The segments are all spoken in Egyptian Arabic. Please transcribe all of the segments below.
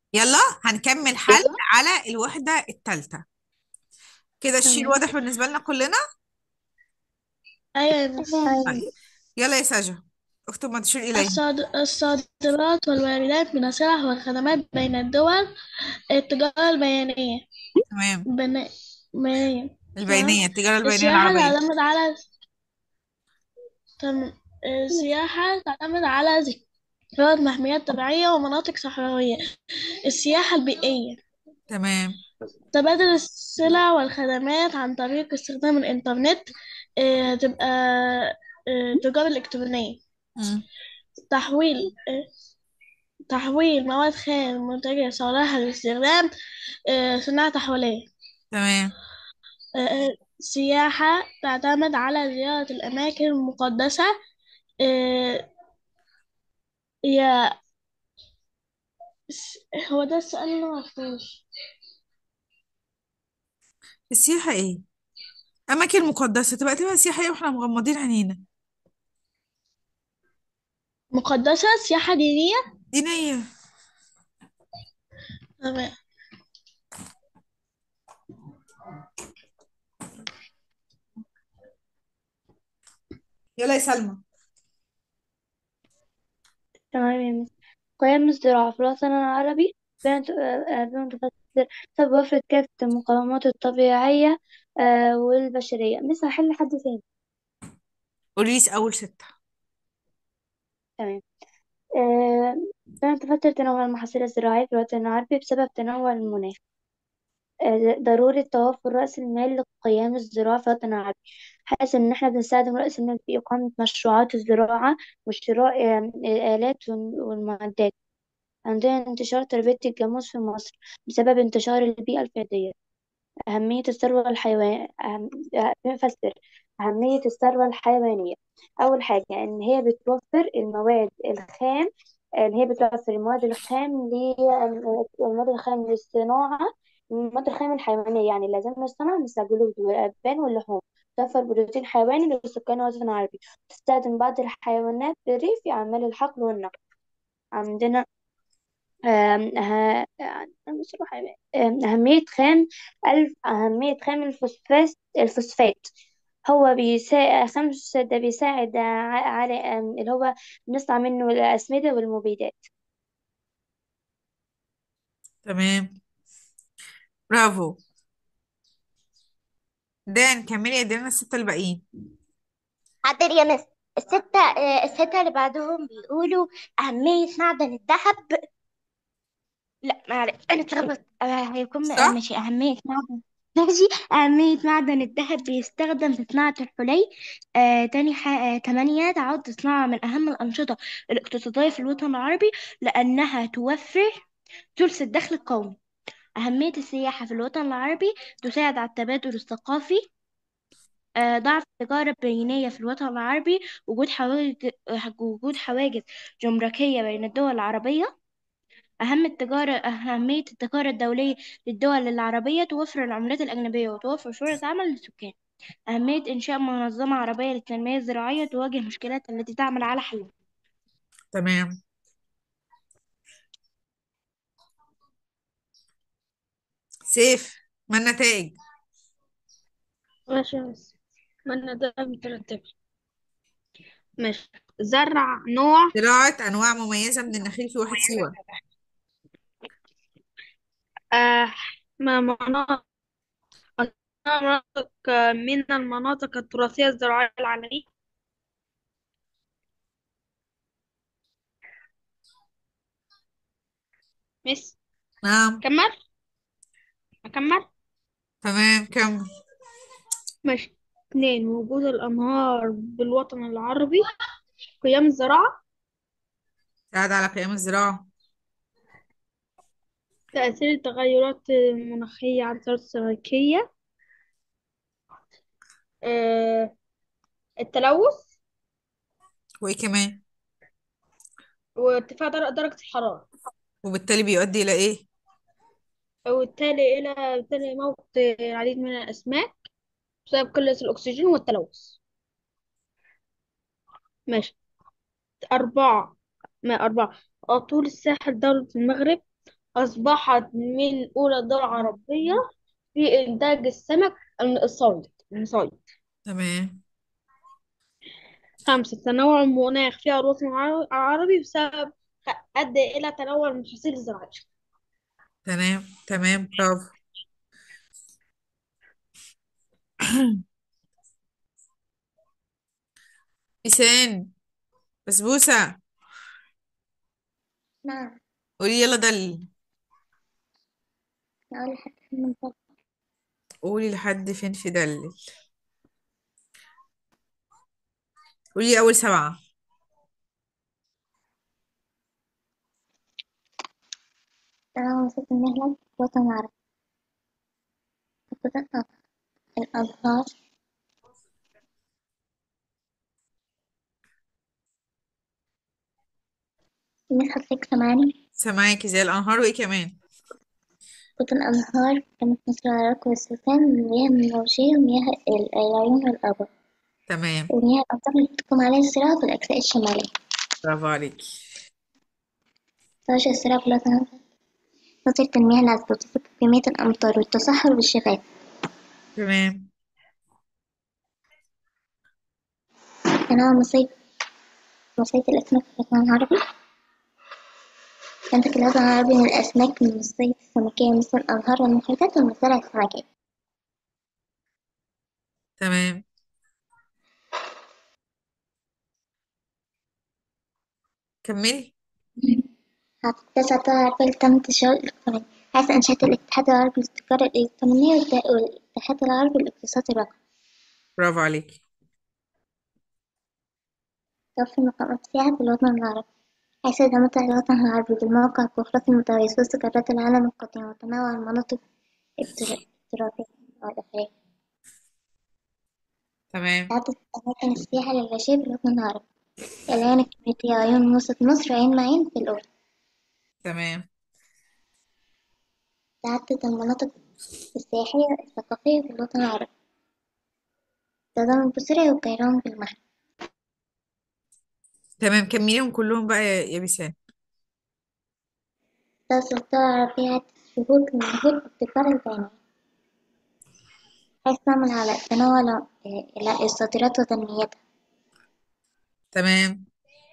يلا هنكمل حل على الوحدة الثالثة كده الشيء تمام واضح بالنسبة لنا كلنا أيوة يا مس طيب يلا يا سجا اكتب ما تشير إليه الصاد- الصادرات والواردات من السلع والخدمات بين الدول التجارة البيانية تمام بنا- بيانية البينية تمام التجارة البينية السياحة العربية تعتمد على تم... السياحة تعتمد على زيارة محميات طبيعية ومناطق صحراوية السياحة البيئية تمام تبادل السلع والخدمات عن طريق استخدام الإنترنت آه، تبقى آه، تجارة إلكترونية مم. تحويل آه، تحويل مواد خام منتجة صالحة للاستخدام آه، صناعة تحويلية تمام آه، آه، سياحة تعتمد على زيارة الأماكن المقدسة آه، هي س- هو ده السؤال اللي أنا معرفوش السياحة ايه أماكن مقدسة تبقى تبقى سياحة ايه واحنا مغمضين عينينا مقدسة سياحة دينية دينية تمام يلا يا سلمى تمام يا مس قيام الزراعة في الوطن العربي بنت آه، بنت تفسر سبب وفرة كافة المقومات الطبيعية آه، والبشرية مس هحل حد تاني قوليس أول ستة تمام آه، بنت تفسر تنوع المحاصيل الزراعية في الوطن العربي بسبب تنوع المناخ آه، ضرورة توفر رأس المال لقيام الزراعة في الوطن العربي حيث إن إحنا بنستخدم رأس المال في إقامة مشروعات الزراعة وشراء آه، الآلات والمعدات عندنا انتشار تربية الجاموس في مصر بسبب انتشار البيئة الفردية أهمية الثروة الحيوانية أهم... أه- نفسر أهمية الثروة الحيوانية أول حاجة إن هي بتوفر المواد الخام إن هي بتوفر المواد الخام ل المواد الخام للصناعة المواد الخام الحيوانية يعني لازم نصنع مثل الجلود والألبان واللحوم توفر بروتين حيواني لسكان الوطن العربي تستخدم بعض الحيوانات في الريف في أعمال الحقل والنقل عندنا آم، أه... مش روح- آم، أهمية خام الف أهمية خام الفوسفات الفوسفات هو بيساعد خام الفوسفات ده بيساعد ع- على آم، اللي هو بنصنع منه الأسمدة والمبيدات تمام برافو دان كملي يا دانا الستة الباقيين حاضر يا مس الستة آه، الستة اللي بعدهم بيقولوا أهمية معدن الذهب لا معلش أنا اتلخبطت آه، هيكون آه، صح ماشي أهمية معدن ماشي أهمية معدن الذهب بيستخدم في صناعة الحلي آه، تاني حاجة تمانية تعد صناعة من أهم الأنشطة الاقتصادية في الوطن العربي لأنها توفر ثلث الدخل القومي أهمية السياحة في الوطن العربي تساعد على التبادل الثقافي آه، ضعف التجارة البينية في الوطن العربي وجود حواجز وجود حواجز جمركية بين الدول العربية أهم التجارة أهمية التجارة الدولية للدول العربية توفر العملات الأجنبية وتوفر فرص عمل للسكان أهمية إنشاء منظمة عربية للتنمية الزراعية تواجه المشكلات التي تعمل على حلها تمام سيف ما النتائج ماشي يا مس من ده مترتب ماشي زرع نوع زراعة أنواع مميزة من النخيل في واحد سيوة آه ما مناطق مناطق آه، من المناطق التراثية الزراعية العالمية مس نعم كمل أكمل تمام كمل ماشي اتنين وجود الأنهار بالوطن العربي قيام الزراعة ساعد على قيام الزراعة تأثير التغيرات المناخية على الثروة السمكية آه التلوث وإيه كمان وارتفاع در- درجة الحرارة وبالتالي بيؤدي إلى إيه وبالتالي إلى بالتالي موت العديد من الأسماك بسبب قلة الأكسجين والتلوث ماشي أربعة ما أربعة طول الساحل دولة المغرب أصبحت من أولى الدول العربية في إنتاج السمك الصيد الصيد تمام خمسة تنوع المناخ في الوطن العر- العربي بسبب أدى إلى تنوع المحاصيل الزراعية تمام تمام برافو إيسان بسبوسة نعم قولي يلا دلي أقول لحد من فضلك قولي لحد فين في دلل قولي أول سبعة تنوع وسط المهنة في الوطن العربي خطة الأزهار من حضرتك سامعني سامعاكي زي الأنهار وإيه كمان خطوط الأنهار كانت مصر العراق والسودان المياه الموجية ومياه ال- العيون والآبار تمام ومياه الأمطار اللي بتحكم عليها الزراعة في الأجزاء الشمالية برافو عليكي تنشر الزراعة في الوطن العربي نظرة المياه العذبة وتفك كمية الأمطار والتصحر والشفاف تمام تنوع مصيد مصيد الأسماك في الوطن العربي ينتج الوطن العربي من الأسماك من الصيد السمكية مثل الأنهار والمحيطات والمزارع السمكية تمام كملي تسعة العربية اللي تم انتشار الإلكتروني حيث أنشأت الاتحاد العربي للتجارة الإلكترونية والت- والاتحاد العربي للاقتصاد الرقمي برافو عليكي توفي مقامات السياحة في الوطن العربي حيث يتمتع الوطن العربي بالموقع الجغرافي المتميز وسط قارات العالم القديمة وتنوع المناطق التر- التراثية والأثرية تمام تعدد أماكن السياحة للغاشية في الوطن العربي العيون الكبريتية وعيون وسط مصر وعين معين في الأردن تمام تعدد المناطق السياحية الثقافية في الوطن العربي تضم البصرة والقيران بالمحل تمام كمليهم كلهم بقى يا يا بيسان تصل الدول العربية عدة شهور للنهوض بالتجارة البينية حيث تعمل على تنوع ال- ال- الصادرات وتنميتها تمام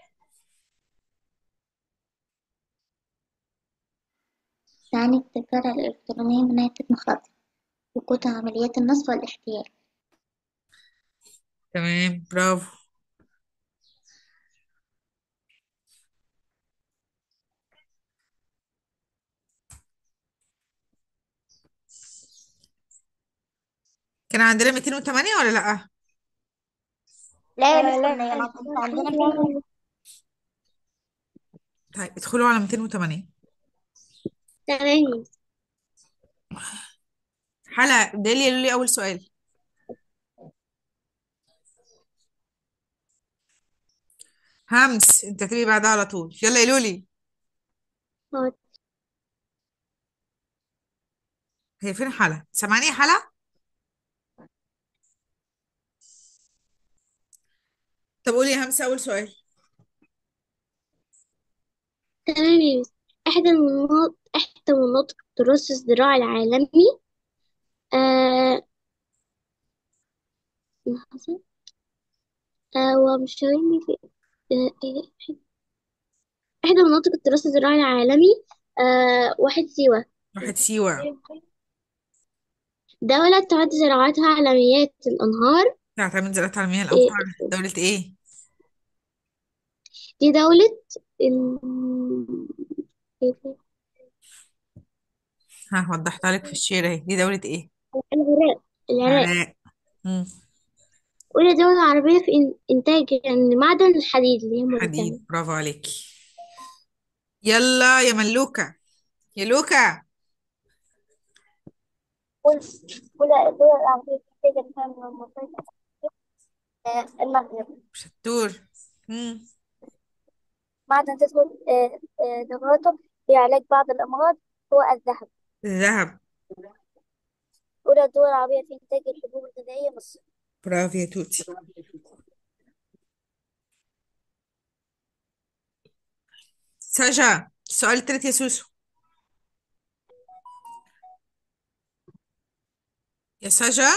تعني التجارة الإلكترونية من عدة مخاطر وقود عمليات النصب والاحتيال تمام برافو كان عندنا 208 ولا لأ؟ لا لسه أنا كنت عندنا فين طيب ادخلوا على 208 تمام حلا دالي قالوا لي أول سؤال همس انت تبقي بعدها على طول يلا يا لولي هي فين حلا سامعاني يا حلا طب قولي يا همسة أول سؤال تمام يا مس. إحدى المناطق إحدى مناطق التراث الزراعي العالمي آه لحظة آه ومشاورني في آه إيه- إحدى مناطق التراث الزراعي العالمي آه واحد سيوة واحد سيوة دولة تعد زراعتها على مياه الأنهار تعتمد زراعة على المياه إيه، الأمطار دولة إيه؟ دي دولة ال... إيه ده؟ ها وضحتها لك في الشير اهي دي دولة إيه؟ العراق العراق العراق مم. أولى دولة عربية في إن- إنتاج يعني معدن الحديد اللي هي موريتانيا حديد برافو عليكي يلا يا ملوكة يا لوكا أولى الدول العربية تحتاج الفهم من المصرية المغرب شطور مم. معدن تدخل آه، آه، ثمرته في علاج بعض الأمراض هو الذهب الذهب أولى الدول العربية في إنتاج الحبوب الغذائية مصر برافو يا توتي سجا السؤال التالت يا سوسو يا سجا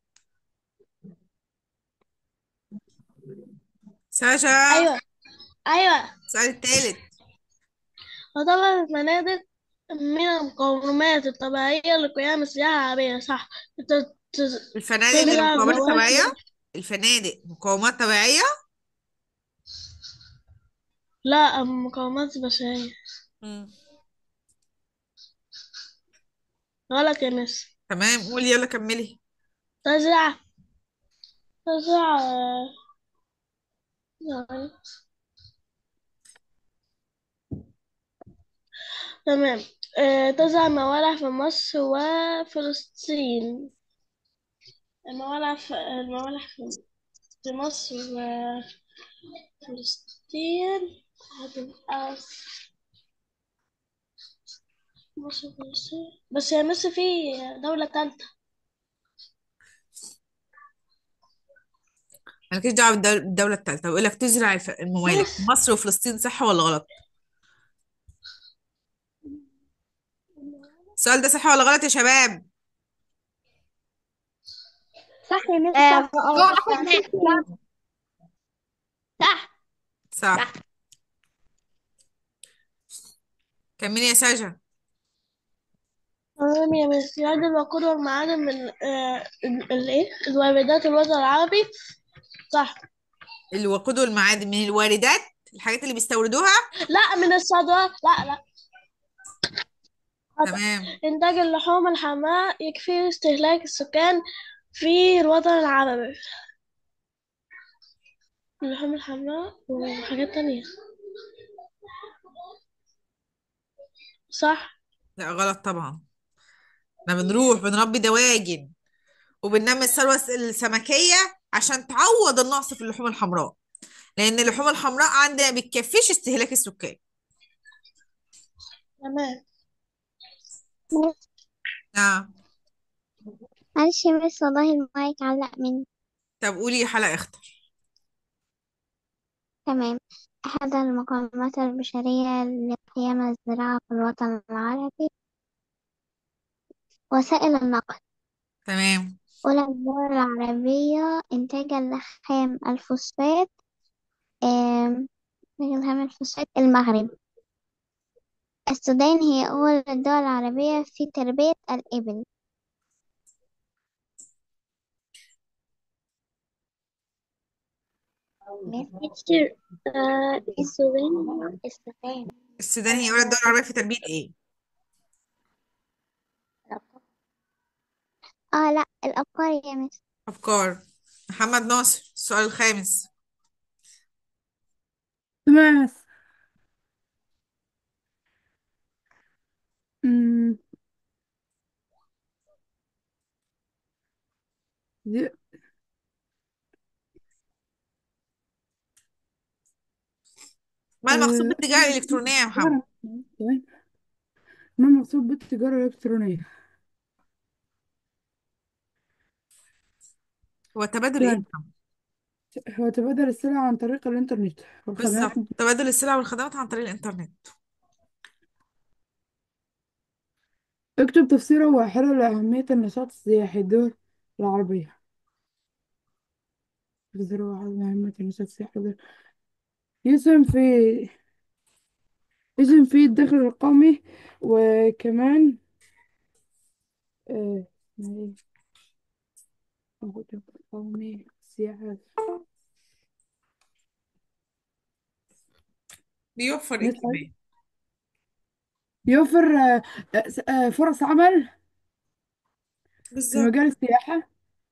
سجا أيوة أيوة السؤال التالت وطبعا الفنادق من المقومات الطبيعية لقيام السياحة العربية صح ت- ت- الفنادق اللي تزرع مقومات مواد طبيعية الفنادق مقومات طبيعية لا مقومات بشرية مم. غلط يا مس تمام قولي يلا كملي تزرع تزرع آه، ثواني. تمام آه، تزرع موالح في مصر وفلسطين الموالح في الموالح في في مصر وفلسطين هتبقى مصر وفلسطين بس هي مصر في دولة تالتة مالكيش دعوة بالدول- بالدولة التالتة بيقول لك تزرع الف- الموالح في مصر وفلسطين صح ولا غلط السؤال ده صح ولا غلط يا شباب صح يا مس آه، صح صح صح كملي يا سجا تمام يا مس يعد الوقود والمعادن من آه، ال- الايه الواردات الوطن العربي صح الوقود والمعادن من الواردات الحاجات اللي بيستوردوها لا من الصادرات لا لا تمام إنتاج اللحوم الحمراء يكفي استهلاك السكان في الوطن العربي اللحوم الحمراء وحاجات تانية صح لا غلط طبعا احنا بنروح بنربي دواجن وبننمي الثروة الس- السمكية عشان تعوض النقص في اللحوم الحمراء لأن اللحوم الحمراء عندنا بتكفيش استهلاك السكان تمام نعم معلش يا مس والله المايك علق مني طب قولي حلقة اختر تمام أحد المقومات البشرية لقيام الزراعة في الوطن العربي وسائل النقل تمام أولى الدول العربية إنتاج اللحام الفوسفات آم، إنتاج اللحام الفوسفات المغرب السودان هي أول الدول العربية في تربية الإبل مستر السودان السودان السودان هي أولى الدول العربية في تربية إيه؟ اه لا الأبقار يا مس أفكار محمد ناصر السؤال الخامس تمام بس أمم، دي ما المقصود آه، بالتجارة الإلكترونية يا محمد؟ تمام. ما المقصود بالتجارة الإلكترونية هو تبادل إيه يا تمام محمد؟ هو تبادل السلع عن طريق الإنترنت والخدمات بالظبط تبادل السلع والخدمات عن طريق الإنترنت اكتب تفسيرا واحدا لأهمية النشاط السياحي الدول العربية تفسير واحد لأهمية النشاط السياحي الدول يسهم في يسهم في الدخل القومي وكمان آه اسمها إيه؟ الدخل القومي السياحة بيوفر إيه نسأل كمان؟ يوفر آه، آه، س- آه، فرص عمل في بالظبط مجال السياحة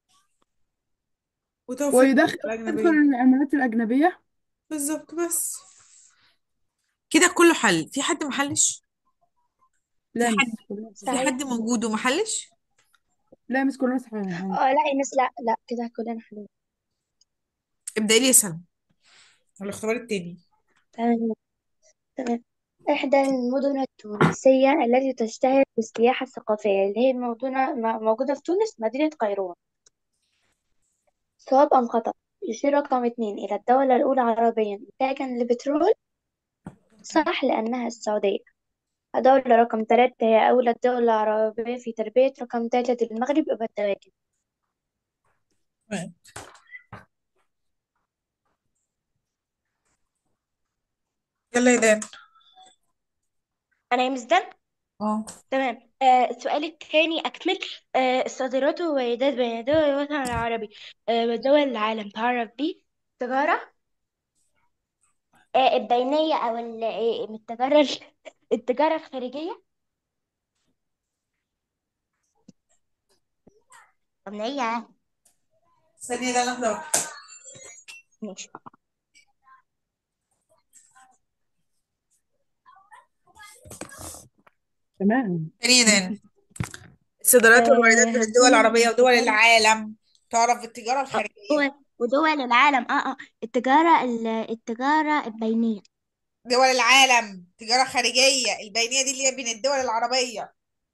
وتوفير ويدخل العملة يدخل الأجنبية العملات الأجنبية بالظبط بس كده كله حل في حد محلش؟ في لا حد مش كلها في صحيح حد موجود ومحلش؟ لا مش كلها صحيحة اه لا يا مس لا لا كده كلنا حلوين ابدأي لي يا سلمى الاختبار التاني تمام تمام إحدى المدن التونسية التي تشتهر بالسياحة الثقافية اللي هي موجودة موجودة في تونس مدينة قيروان صواب أم خطأ يشير رقم اتنين إلى الدولة الأولى عربيا إنتاجا للبترول صح لأنها السعودية دولة رقم ثلاثة هي أولى الدول العربية في تربية رقم ثلاثة المغرب يبقى الدواجن تمام يلا يا دان انا يا مس دان اه تمام آه السؤال الثاني أكمل آه الصادرات والواردات بين دول الوطن العربي آه ودول العالم تعرف بيه تجارة آه البينية أو ال- آه، التجارة التجارة الخارجية أمنية ثانية ده لحظة واحدة. ماشي تمام ثانية يا دان الصادرات والواردات آه بين الدول هنقول العربية ودول التجارة العالم تعرف بالتجارة آه، الخارجية دول ودول العالم اه اه التجارة ال- التجارة البينية دول العالم تجارة خارجية البينية دي اللي هي بين الدول العربية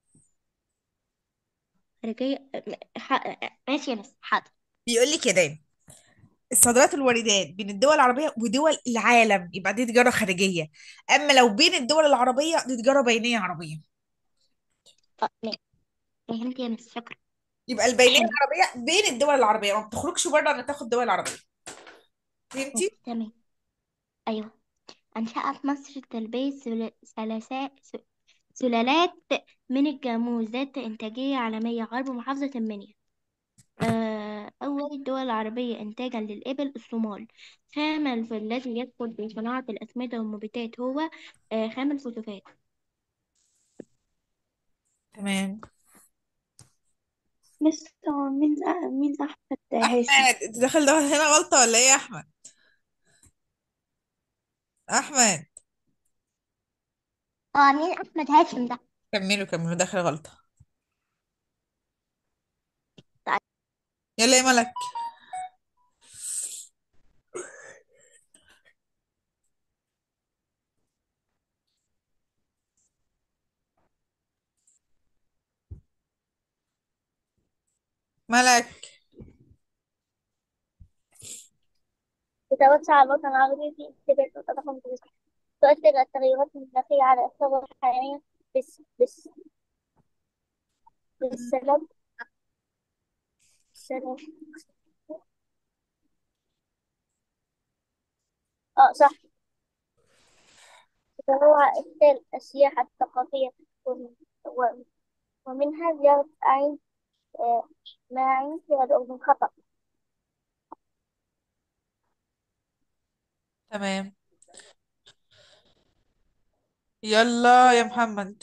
خارجية آه، م- ح- ماشي يا مس حاضر بيقول لي كده الصادرات والواردات بين الدول العربية ودول العالم يبقى دي تجارة خارجية أما لو بين الدول العربية دي تجارة بينية عربية آه، ماشي فهمت يا مس شكرا يبقى البينية حلو العربية بين الدول العربية ما بتخرجش بره إن تاخد الدول العربية ماشي فهمتي؟ تمام أيوه أنشأت مصر تربية سل- سلاسات س- سلالات من الجاموس ذات إنتاجية عالمية غرب محافظة المنيا آه، أول الدول العربية إنتاجا للإبل الصومال خام الف- الذي يدخل في صناعة الأسمدة والمبيدات هو آه، خام الفوسفات تمام مس هو مين أ- مين أحمد هاشم أحمد أنت داخل ده هنا غلطة ولا إيه يا أحمد؟ أحمد اه مين أحمد هاشم ده كملوا كملوا داخل غلطة طيب يلا يا ملك ملك تتوسع الوطن العربي في اتجاه التضخم تؤثر التغيرات المناخية على الثروة الحيوانية بس بس بالسلب السلب اه صح تتنوع إثر السياحة الثقافية ومن- و- ومنها زيارة أعين آه، معين في الأردن خطأ تمام يلا يا محمد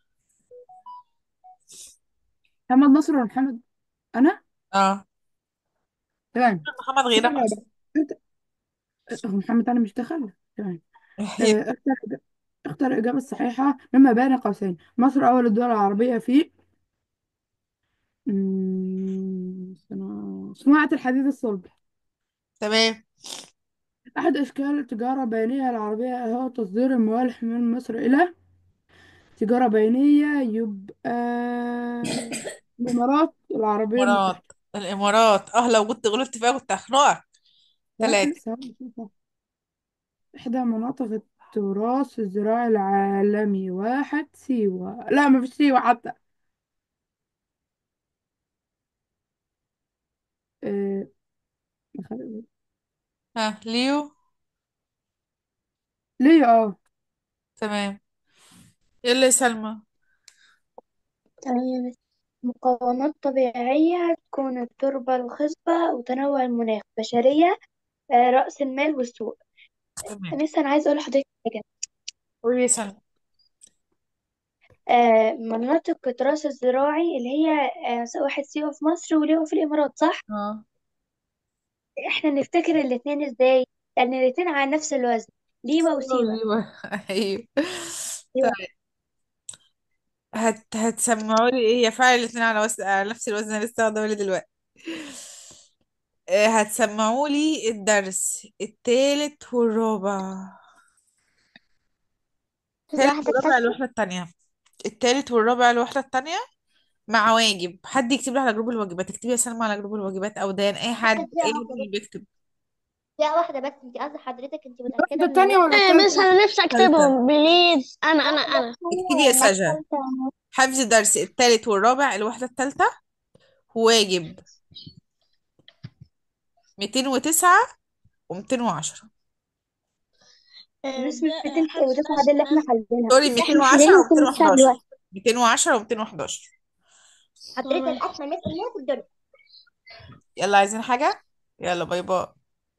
محمد نصر ولا محمد انا اه تمام محمد غيرك لا أصلا لا أنت- محمد انا مش دخل تمام آه، اختار اختار الإجابة الصحيحة مما بين قوسين مصر أول الدول العربية في مم، صنا- صناعة الحديد الصلب تمام أحد أشكال التجارة البينية العربية هو تصدير الموالح من مصر إلى تجارة بينية يبقى الإمارات العربية الإمارات المتحدة الإمارات اه لو كنت غلطت فيها كنت هخنقك صح ثلاثة لسه هقول لك صح. إحدى مناطق التراث الزراعي العالمي واحد سيوة لا ما فيش سيوة حتى آه، ها ليو ليه اه تمام يلا يا سلمى تمام مقاومات طبيعية تكون التربة الخصبة وتنوع المناخ بشرية آه، رأس المال والسوق تمام لسه أنا عايزة أقول لحضرتك حاجة قولي يا سلمى آه، مناطق التراث الزراعي اللي هي آه، واحد سيوة في مصر وليوة في الإمارات صح؟ اه احنا نفتكر الاتنين ازاي؟ لأن الاتنين على نفس الوزن ليوة سيوة وسيوة وليوة ايوه أيوة. طيب هت هتسمعوا لي ايه هي فعلا الاثنين على, وس... على نفس الوزن انا لسه واخده بالي دلوقتي آه، هتسمعوا لي الدرس التالت والرابع عايزة التالت واحدة والرابع التالتة الوحدة التانية التالت والرابع الوحدة التانية مع واجب حد يكتب لي على جروب الواجبات اكتبي يا سلمى على جروب الواجبات او دان اي حد عايزة اي حد واحدة اللي بس بيكتب لا واحدة بس انت قصدي حضرتك انت الواحدة متأكدة ان التانية ولا ايه التالتة بس انا نفسي التالتة اكتبهم بليز انا انا انا اكتبي يا سجا حفظ درس التالت والرابع الوحدة التالتة واجب 209 و210 مش 209 ده اللي احنا حليناها سوري احنا 210 حاليا كنا بنشتغل و211 دلوقتي 210 و211 حضرتك أسمى ناس اللي في الدنيا يلا عايزين حاجة يلا باي باي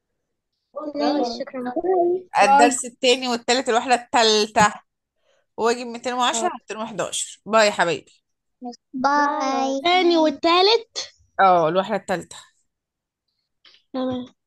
شكرا الدرس التاني والتالت الوحدة التالتة واجب 210 و211 باي يا حبايبي باي الثاني والثالث اه الوحدة التالتة تمام